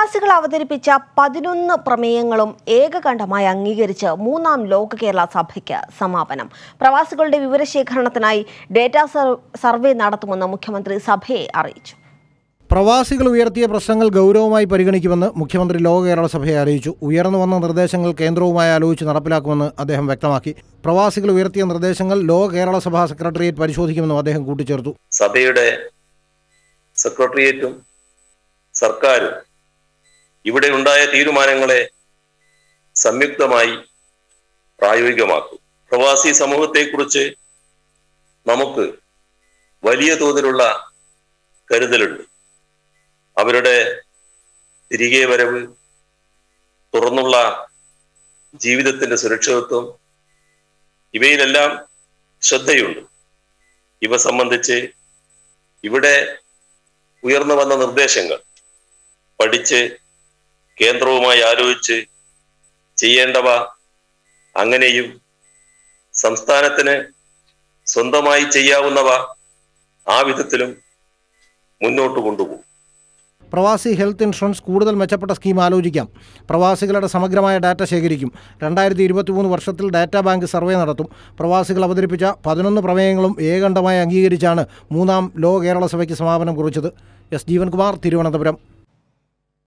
പ്രവാസികൾ അവതരിപ്പിച്ച പതിനൊന്ന് പ്രമേയങ്ങളും ഏകകണ്ഠമായി അംഗീകരിച്ച് മൂന്നാം ലോക കേരള സഭയ്ക്ക് സമാപനം പ്രവാസികളുടെ വിവരശേഖരണത്തിനായി ഡേറ്റാ സർ- സർവേ നടത്തുമെന്ന് മുഖ്യമന്ത്രി സഭയെ അറിയിച്ചു പ്രവാസികൾ ഉയർത്തിയ പ്രശ്നങ്ങൾ ഗൗരവമായി പരിഗണിക്കുമെന്ന് മുഖ്യമന്ത്രി ലോക കേരള സഭയെ അറിയിച്ചു ഉയർന്നു വന്ന നിർദ്ദേശങ്ങൾ കേന്ദ്രവുമായി ആലോചിച്ച് നടപ്പിലാക്കുമെന്ന് അദ്ദേഹം വ്യക്തമാക്കി പ്രവാസികൾ ഉയർത്തിയ നിർദ്ദേശങ്ങൾ ലോക കേരള സഭാ സെക്രട്ടേറിയറ്റ് പരിശോധിക്കുമെന്നും അദ്ദേഹം കൂട്ടിച്ചേർത്തു സഭയുടെ സെക്രട്ടേറിയറ്റും സർക്കാരും ഇവിടെ ഉണ്ടായ തീരുമാനങ്ങളെ സംയുക്തമായി പ്രായോഗികമാക്കും പ്രവാസി സമൂഹത്തെക്കുറിച്ച് നമുക്ക് വലിയ തോതിലുള്ള കരുതലുണ്ട് അവരുടെ തിരികെ വരവ് തുറന്നുള്ള ജീവിതത്തിന്റെ സുരക്ഷിതത്വം ഇവയിലെല്ലാം ശ്രദ്ധയുണ്ട് ഇവ സംബന്ധിച്ച് ഇവിടെ ഉയർന്നു വന്ന നിർദ്ദേശങ്ങൾ പഠിച്ച് കേന്ദ്രവുമായി ആലോചിച്ച് ചെയ്യേണ്ടവ അങ്ങനെയും സംസ്ഥാനത്തിന് സ്വന്തമായി ചെയ്യാവുന്നവ ആ വിധത്തിലും മുന്നോട്ട് കൊണ്ടുപോകും പ്രവാസി ഹെൽത്ത് ഇൻഷുറൻസ് കൂടുതൽ മെച്ചപ്പെട്ട സ്കീം ആലോചിക്കാം പ്രവാസികളുടെ സമഗ്രമായ ഡാറ്റ ശേഖരിക്കും രണ്ടായിരത്തി ഇരുപത്തിമൂന്ന് വർഷത്തിൽ ഡാറ്റാ ബാങ്ക് സർവേ നടത്തും പ്രവാസികൾ അവതരിപ്പിച്ച പതിനൊന്ന് പ്രമേയങ്ങളും ഏകണ്ഠമായി അംഗീകരിച്ചാണ് മൂന്നാം ലോ കേരള സഭയ്ക്ക് സമാപനം കുറിച്ചത് എസ് ജീവൻകുമാർ തിരുവനന്തപുരം